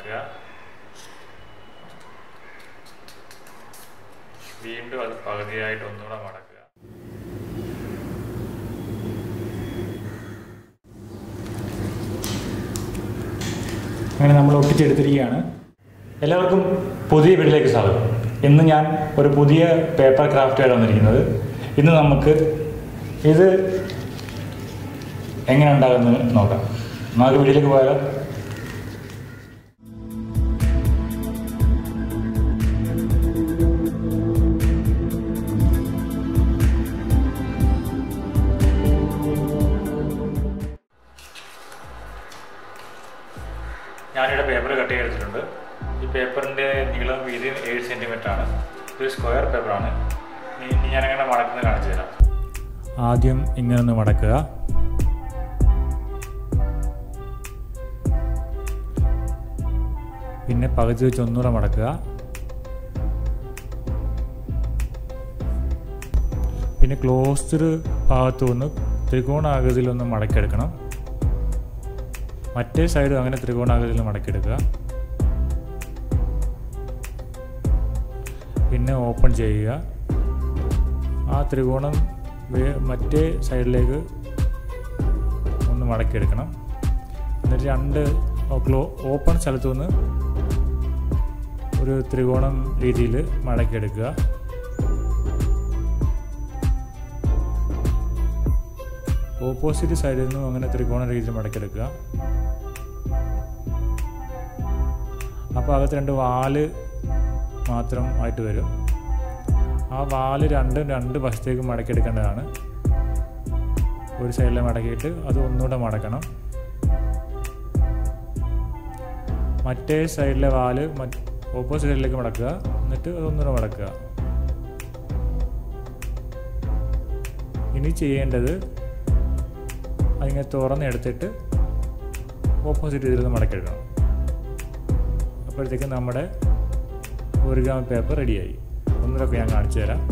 മടക്കുക വീണ്ടും അത് പകുതിയായിട്ട് ഒന്നുകൂടെ മടക്കുക അങ്ങനെ നമ്മൾ ഒട്ടിച്ചെടുത്തിരിക്കുകയാണ് എല്ലാവർക്കും പുതിയ വീട്ടിലേക്ക് സ്വാഗതം ഇന്ന് ഞാൻ ഒരു പുതിയ പേപ്പർ ക്രാഫ്റ്റായിട്ട് വന്നിരിക്കുന്നത് ഇന്ന് നമുക്ക് ഇത് എങ്ങനെ ഉണ്ടാകുന്നത് നോക്കാം നമുക്ക് വീട്ടിലേക്ക് പോയാലോ ഞാനിവിടെ പേപ്പർ കട്ട് ചെയ്തെടുത്തിട്ടുണ്ട് ഈ പേപ്പറിൻ്റെ നീളം വീതി ഏഴ് സെൻറ്റിമീറ്റർ ആണ് ഇതൊരു സ്ക്വയർ പേപ്പറാണ് ഇനി ഞാനങ്ങനെ മടക്കുന്നത് കാണിച്ചു തരാം ആദ്യം ഇങ്ങനെ ഒന്ന് മടക്കുക പിന്നെ പകുതി വെച്ച് ഒന്നുകൂടെ മടക്കുക പിന്നെ ക്ലോസ്ഡ് ഭാഗത്തു നിന്ന് ത്രികോണാകൃതിയിലൊന്ന് മടക്കിയെടുക്കണം മറ്റേ സൈഡും അങ്ങനെ ത്രികോണാകൃതിയിൽ മടക്കിയെടുക്കുക പിന്നെ ഓപ്പൺ ചെയ്യുക ആ ത്രികോണം വേ- മറ്റേ സൈഡിലേക്ക് ഒന്ന് മടക്കിയെടുക്കണം എന്നിട്ട് രണ്ട് ക്ലോ ഓപ്പൺ സ്ഥലത്തു നിന്ന് ഒരു ത്രികോണം രീതിയിൽ മടക്കിയെടുക്കുക ഓപ്പോസിറ്റ് സൈഡിൽ നിന്നും അങ്ങനെ ത്രികോണ രീതിയിൽ മടക്കിയെടുക്കുക അപ്പോൾ അകത്ത് രണ്ട് വാല് മാത്രം ആയിട്ട് വരും ആ വാല് രണ്ടും രണ്ട് വശത്തേക്ക് മടക്കിയെടുക്കേണ്ടതാണ് ഒരു സൈഡിൽ മടക്കിയിട്ട് അത് ഒന്നുകൂടെ മടക്കണം മറ്റേ സൈഡിലെ വാല് ഓപ്പോസിറ്റ് സൈഡിലേക്ക് മടക്കുക എന്നിട്ട് അതൊന്നുകൂടെ മടക്കുക ഇനി ചെയ്യേണ്ടത് അതിങ്ങനെ തുറന്നെടുത്തിട്ട് ഓപ്പോസിറ്റ് രീതിയിൽ നിന്ന് മടക്കിയെടുക്കണം അപ്പോഴത്തേക്കും നമ്മുടെ ഒറിഗാമി പേപ്പർ റെഡിയായി ഒന്നുകൂടെ ഞാൻ കാണിച്ചു തരാം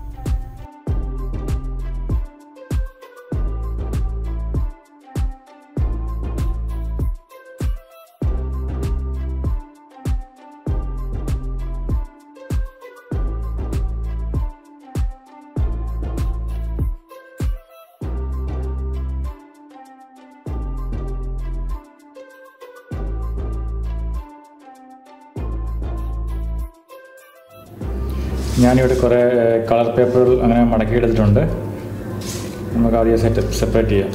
ഞാനിവിടെ കുറേ കളർ പേപ്പറുകൾ അങ്ങനെ മടക്കിയെടുത്തിട്ടുണ്ട് നമുക്ക് ആദ്യം സെറ്റ് സെപ്പറേറ്റ് ചെയ്യാം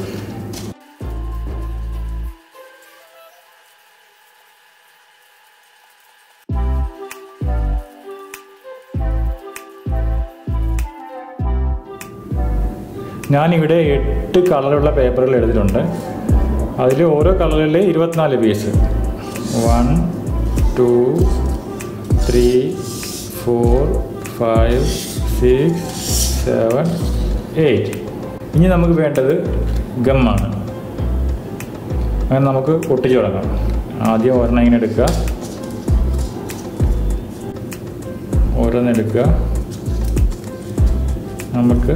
ഞാനിവിടെ എട്ട് കളറുള്ള പേപ്പറുകൾ എടുത്തിട്ടുണ്ട് അതിൽ ഓരോ കളറിൽ ഇരുപത്തിനാല് piece one two three four five six seven eight ഇനി നമുക്ക് വേണ്ടത് ഗമ്മാണ് അങ്ങനെ നമുക്ക് ഒട്ടിച്ചു തുടങ്ങാം ആദ്യം ഒരെണ്ണം ഇങ്ങനെ എടുക്കുക ഓരോന്നെടുക്കുക നമുക്ക്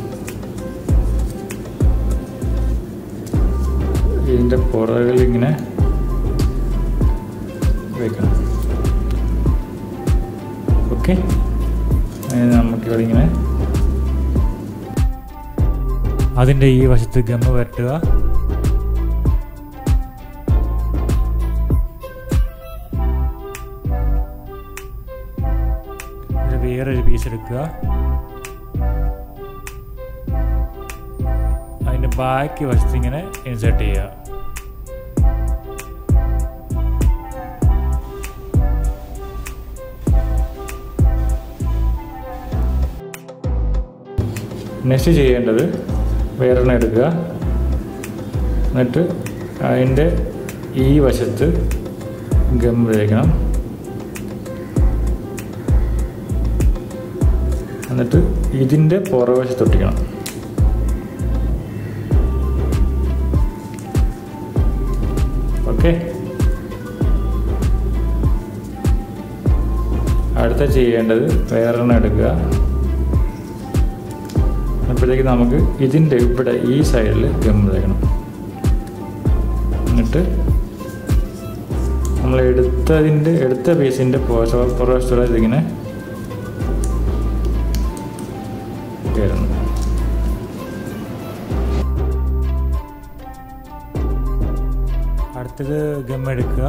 ഇതിൻ്റെ പുറകിൽ ഇങ്ങനെ വെക്കണം ഓക്കെ നമുക്കിവിടെ ഇങ്ങനെ അതിൻ്റെ ഈ വശത്ത് ഗമ്മ വരട്ടുക ഇത് വേറൊരു പീസ് എടുക്കുക അതിൻ്റെ ബാക്കി വശത്ത് ഇങ്ങനെ ഇൻസേർട്ട് ചെയ്യുക നെക്സ്റ്റ് ചെയ്യേണ്ടത് വേറെണ്ണം എടുക്കുക എന്നിട്ട് അതിൻ്റെ ഈ വശത്ത് ഗം തേക്കണം എന്നിട്ട് ഇതിൻ്റെ പുറവശത്ത് ഒട്ടിക്കണം ഓക്കെ അടുത്ത ചെയ്യേണ്ടത് വേറെണ്ണം എടുക്കുക അപ്പോഴത്തേക്ക് നമുക്ക് ഇതിൻ്റെ ഇവിടെ ഈ സൈഡിൽ ഗം തേക്കണം എന്നിട്ട് നമ്മൾ എടുത്തതിൻ്റെ എടുത്ത പീസിൻ്റെ പുറവശത്തോടെ ഇതിങ്ങനെ കയറുന്നു അടുത്തത് ഗം എടുക്കുക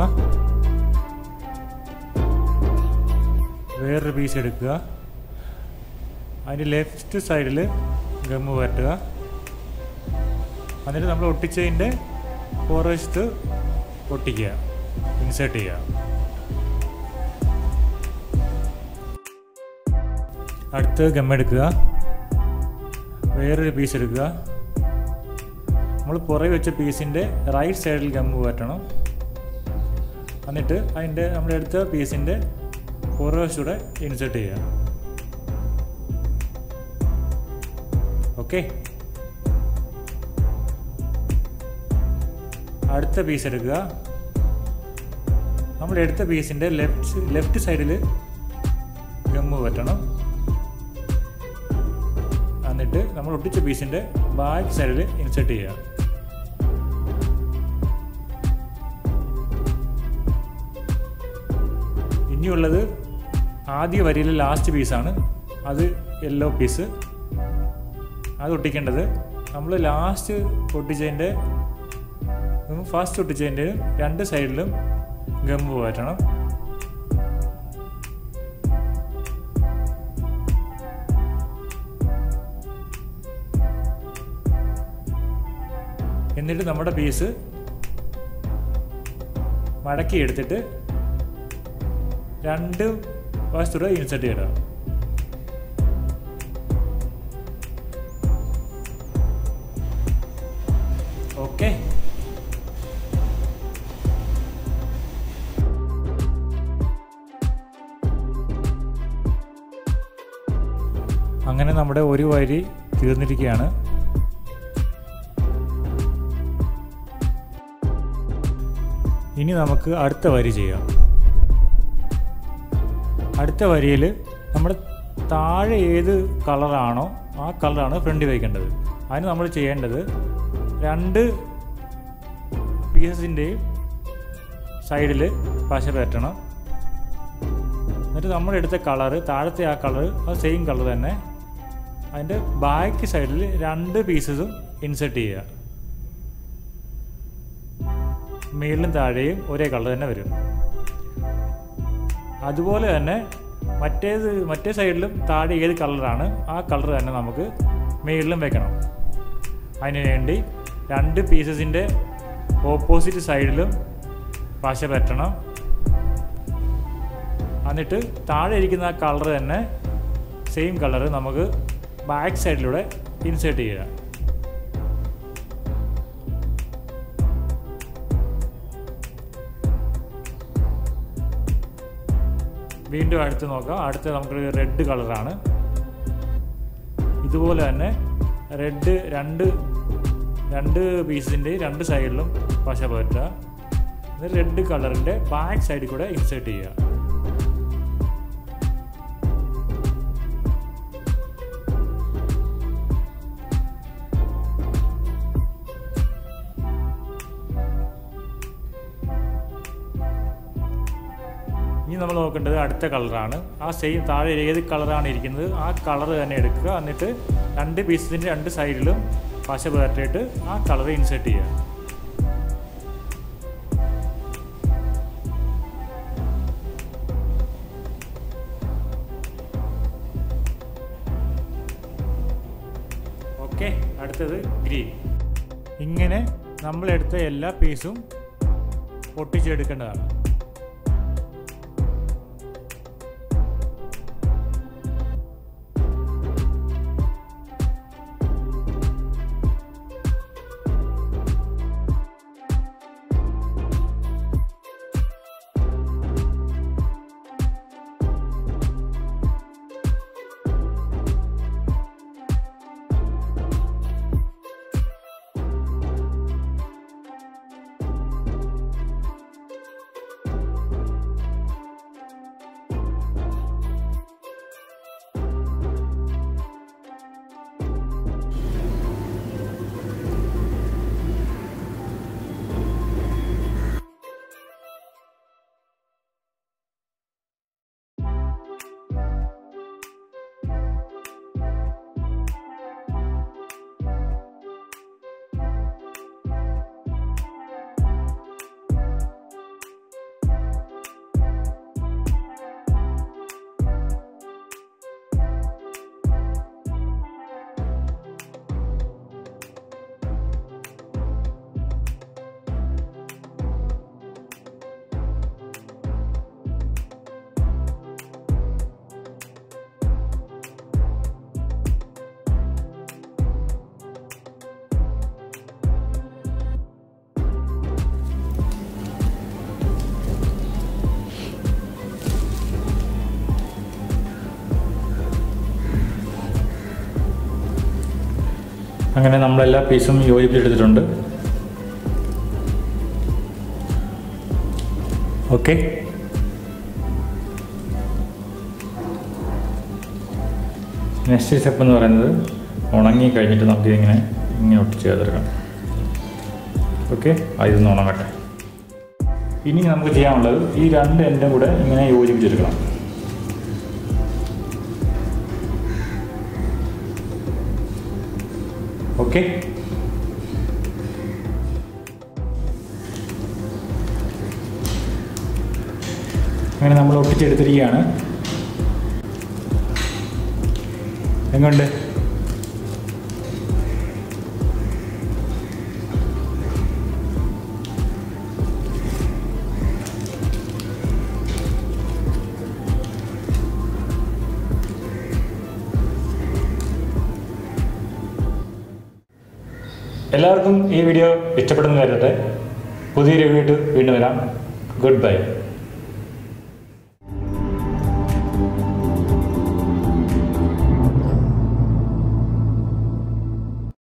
വേറൊരു പീസ് എടുക്കുക അതിൻ്റെ ലെഫ്റ്റ് സൈഡിൽ ഗമ്മ് പറ്റുക എന്നിട്ട് നമ്മൾ ഒട്ടിച്ചതിൻ്റെ പുറവശത്ത് ഒട്ടിക്കുക ഇൻസേർട്ട് ചെയ്യുക അടുത്ത് ഗമ്മെടുക്കുക വേറൊരു പീസ് എടുക്കുക നമ്മൾ പുറകെ വെച്ച പീസിൻ്റെ റൈറ്റ് സൈഡിൽ ഗമ്മ് പറ്റണം എന്നിട്ട് അതിൻ്റെ നമ്മൾ എടുത്ത പീസിൻ്റെ പുറവശൂടെ ഇൻസേർട്ട് ചെയ്യുക ഓക്കെ അടുത്ത പീസ് എടുക്കുക നമ്മൾ എടുത്ത പീസിൻ്റെ ലെഫ്റ്റ് ലെഫ്റ്റ് സൈഡിൽ ഗമ്മ് പറ്റണം എന്നിട്ട് നമ്മൾ ഒട്ടിച്ച പീസിൻ്റെ ബാക്ക് സൈഡിൽ ഇൻസേർട്ട് ചെയ്യുക ഇനിയുള്ളത് ആദ്യ വരിയിലെ ലാസ്റ്റ് പീസാണ് അത് യെല്ലോ പീസ് അത് ഒട്ടിക്കേണ്ടത് നമ്മൾ ലാസ്റ്റ് ഒട്ടിച്ചതിൻ്റെ ഫസ്റ്റ് ഒട്ടിച്ചതിൻ്റെ രണ്ട് സൈഡിലും ഗമ്മ് പറ്റണം എന്നിട്ട് നമ്മുടെ പീസ് മടക്കി എടുത്തിട്ട് രണ്ട് വശത്തൂടെ ഇൻസെർട്ട് ചെയ്യണം ഓക്കെ അങ്ങനെ നമ്മുടെ ഒരു വരി തീർന്നിരിക്കുകയാണ് ഇനി നമുക്ക് അടുത്ത വരി ചെയ്യാം അടുത്ത വരിയിൽ നമ്മുടെ താഴെ ഏത് കളറാണോ ആ കളറാണ് ഫ്രണ്ടിൽ വയ്ക്കേണ്ടത് അതിന് നമ്മൾ ചെയ്യേണ്ടത് രണ്ട് പീസസിൻ്റെയും സൈഡിൽ പശ പറ്റണം എന്നിട്ട് നമ്മൾ എടുത്ത കളറ് താഴത്തെ ആ കളർ ആ സെയിം കളർ തന്നെ അതിൻ്റെ ബാക്ക് സൈഡിൽ രണ്ട് പീസസും ഇൻസെർട്ട് ചെയ്യുക മേളിലും താഴെയും ഒരേ കളർ തന്നെ വരും അതുപോലെ തന്നെ മറ്റേത് മറ്റേ സൈഡിലും താഴെ ഏത് കളറാണ് ആ കളർ തന്നെ നമുക്ക് മേളിലും വെക്കണം അതിന് വേണ്ടി രണ്ട് പീസസിൻ്റെ ഓപ്പോസിറ്റ് സൈഡിലും പശ പറ്റണം എന്നിട്ട് താഴെ ഇരിക്കുന്ന ആ കളർ തന്നെ സെയിം കളർ നമുക്ക് ബാക്ക് സൈഡിലൂടെ ഇൻസേർട്ട് ചെയ്യുക വീണ്ടും അടുത്ത് നോക്കാം അടുത്ത നമുക്ക് റെഡ് കളറാണ് ഇതുപോലെ തന്നെ റെഡ് രണ്ട് രണ്ട് പീസിൻ്റെ രണ്ട് സൈഡിലും പശ പറ്റുക എന്നിട്ട് റെഡ് കളറിൻ്റെ ബാക്ക് സൈഡിൽ കൂടെ ഇൻസേർട്ട് ചെയ്യുക ഇനി നമ്മൾ നോക്കേണ്ടത് അടുത്ത കളറാണ് ആ സെയിം താഴെ ഏത് കളറാണ് ഇരിക്കുന്നത് ആ കളർ തന്നെ എടുക്കുക എന്നിട്ട് രണ്ട് പീസസിൻ്റെ രണ്ട് സൈഡിലും പശ പുരട്ടിയിട്ട് ആ കളർ ഇൻസേർട്ട് ചെയ്യുക ഓക്കെ അടുത്തത് ഗ്രീൻ ഇങ്ങനെ നമ്മളെടുത്ത എല്ലാ പീസും ഒട്ടിച്ചെടുക്കേണ്ടതാണ് അങ്ങനെ നമ്മളെല്ലാ പീസും യോജിപ്പിച്ചെടുത്തിട്ടുണ്ട് ഓക്കെ നെക്സ്റ്റ് സ്റ്റെപ്പ് എന്ന് പറയുന്നത് ഉണങ്ങി കഴിഞ്ഞിട്ട് നമുക്കിതിങ്ങനെ ഇങ്ങനെ ഒട്ടിച്ച് ചേർത്തെടുക്കാം ഓക്കെ ഇതൊന്ന് ഉണങ്ങട്ടെ ഇനി നമുക്ക് ചെയ്യാനുള്ളത് ഈ രണ്ട് എൻഡും കൂടെ ഇങ്ങനെ യോജിപ്പിച്ചെടുക്കണം ഓക്കെ അങ്ങനെ നമ്മൾ ഒട്ടിച്ചെടുത്തിരിക്കുകയാണ് എങ്ങുണ്ട് എല്ലാവർക്കും ഈ വീഡിയോ ഇഷ്ടപ്പെടുന്നു കരുതട്ടെ പുതിയൊരു വീഡിയോ വീണ്ടും വരാം ഗുഡ് ബൈ